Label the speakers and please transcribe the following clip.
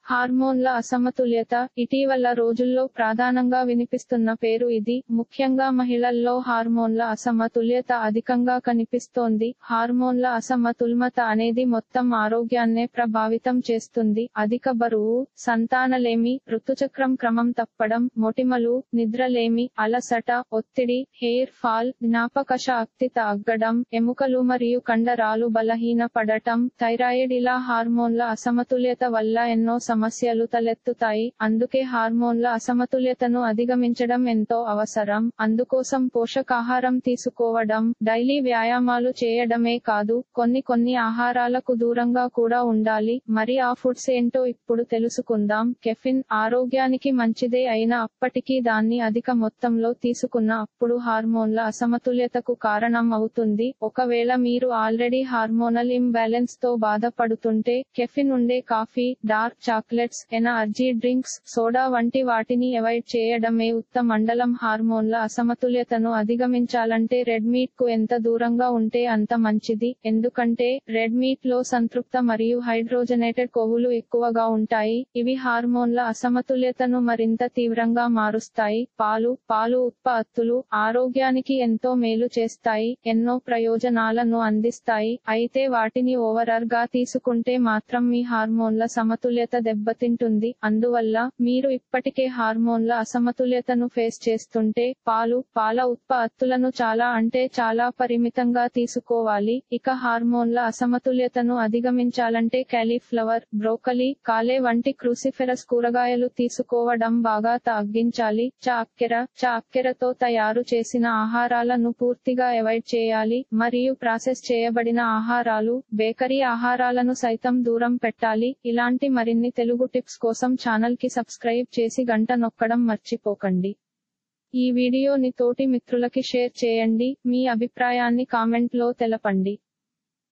Speaker 1: హార్మోన్ల అసమతుల్యత ఇటీవల రోజుల్లో ప్రధానంగా వినిపిస్తున్న పేరు ఇది ముఖ్యంగా మహిళల్లో హార్మోన్ల అసమతుల్యత అధికంగా కనిపిస్తోంది హార్మోన్ల అసమతుల్యత అనేది మొత్తం ఆరోగ్యాన్నే ప్రభావితం చేస్తుంది అధిక బరువు సంతానలేమి ఋతుచక్రం క్రమం తప్పడం మొటిమలు నిద్రలేమి అలసట ఒత్తిడి హెయిర్ ఫాల్ జ్ఞాపక శక్తి తగ్గడం ఎముకలు మరియు కండరాలు బలహీన పడటం థైరాయిడ్ ఇలా హార్మోన్ల అసమతుల్యత వల్ల ఎన్నో సమస్యలు తలెత్తుతాయి అందుకే హార్మోన్ల అసమతుల్యతను అధిగమించడం ఎంతో అవసరం అందుకోసం పోషకాహారం తీసుకోవడం డైలీ వ్యాయామాలు చేయడమే కాదు కొన్ని కొన్ని ఆహారాలకు దూరంగా కూడా ఉండాలి మరి ఆ ఫుడ్స్ ఏంటో ఇప్పుడు తెలుసుకుందాం కెఫిన్ ఆరోగ్యానికి మంచిదే అయినా అప్పటికీ దాన్ని అధిక మొత్తంలో తీసుకున్న అప్పుడు హార్మోన్ల అసమతుల్యతకు కారణం అవుతుంది ఒకవేళ మీరు ఆల్రెడీ హార్మోనల్ ఇంబ్యాలెన్స్ తో బాధపడుతుంటే కెఫిన్ ఉండే coffee dark chocolates energy drinks soda వంటి వాటిని అవాయిడ్ చేయడమే ఉత్తమ మండలం హార్మోన్ల అసమతుల్యతను అధిగమించాలంటే రెడ్ మీట్ కు ఎంత దూరంగా ఉంటే అంత మంచిది ఎందుకంటే రెడ్ మీట్ లో సంతృప్త మరియు హైడ్రోజనేటెడ్ కొవ్వులు ఎక్కువగా ఉంటాయి ఇవి హార్మోన్ల అసమతుల్యతను మరింత తీవ్రంగా మారుస్తాయి పాలు పాలు ఉత్పత్తులు ఆరోగ్యానికి ఎంతో మేలు చేస్తాయి ఎన్నో ప్రయోజనాలను అందిస్తాయి అయితే వాటిని ఓవరర్ గా తీసుకుంటే మాత్రం మీ హార్మోన్ల సమతుల్యత దెబ్బతింటుంది అందువల్ల మీరు ఇప్పటికే హార్మోన్ల అసమతుల్యతను ఫేస్ చేస్తుంటే పాలు పాల ఉత్పత్తులను చాలా అంటే చాలా పరిమితంగా తీసుకోవాలి ఇక హార్మోన్ల అసమతుల్యతను అధిగమించాలంటే క్యాలీఫ్లవర్ బ్రోకలీ కాలే వంటి క్రూసిఫెరస్ కూరగాయలు తీసుకోవడం బాగా తగ్గించాలి చాక్కెర చాక్కెరతో తయారు చేసిన ఆహారాలను పూర్తిగా అవాయిడ్ చేయాలి మరియు ప్రాసెస్ చేయబడిన ఆహారాలు బేకరీ ఆహారాలను సైతం దూరం పెట్టాలి ఇలాంటి మరిన్ని తెలుగు టిప్స్ కోసం ఛానల్ కి సబ్స్క్రైబ్ చేసి గంట నొక్కడం మర్చిపోకండి ఈ వీడియోని తోటి మిత్రులకి షేర్ చేయండి మీ అభిప్రాయాన్ని కామెంట్ లో తెలపండి